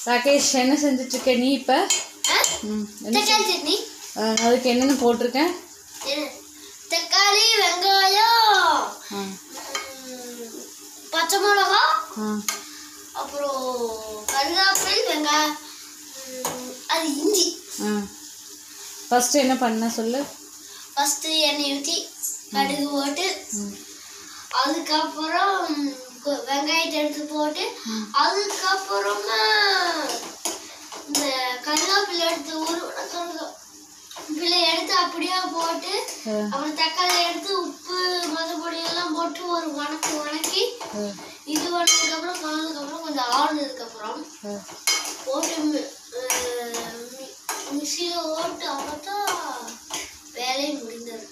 ராகேஷ் என்ன செஞ்சுட்டு இருக்க நீ இப்போ ஆ? ம் என்ன தக்காளி சட்னி அஹ், அதுக்கு என்னென்ன போட்டிருக்கேன் என்ன? தக்காளி வெங்காயம் ஆ ம், பச்சை மிளகா ஆ அப்புறம் கருவேப்பிலை வெங்காயம் ம், அது இஞ்சி ஆ ஃபஸ்ட்டு என்ன பண்ண சொல்லு ஃபஸ்ட்டு எண்ணெய் ஊற்றி கடுகு போட்டு ம் அதுக்கப்புறம் கொ- வெங்காயத்தை எடுத்து போட்டு அதுக்கப்புறமா இந்த கருவேப்பிலை எடுத்து உருவன கருவேப்பிலை எடுத்து அப்படியே போட்டு ஆ, அப்புறம் தக்காளி எடுத்து உப்பு மதுபொடி எல்லாம் போட்டு ஒரு வணக்கு வணக்கி ஆ, இது பண்ணதுக்கப்புறம் பண்ணதுக்கப்புறம் கொஞ்சம் ஆறுனதுக்கப்புறம் ஆ. போட்டு மி- அஹ் மி- மிக்சியில் ஓட்டு அவ்வளோதான் வேலையை முடிந்தது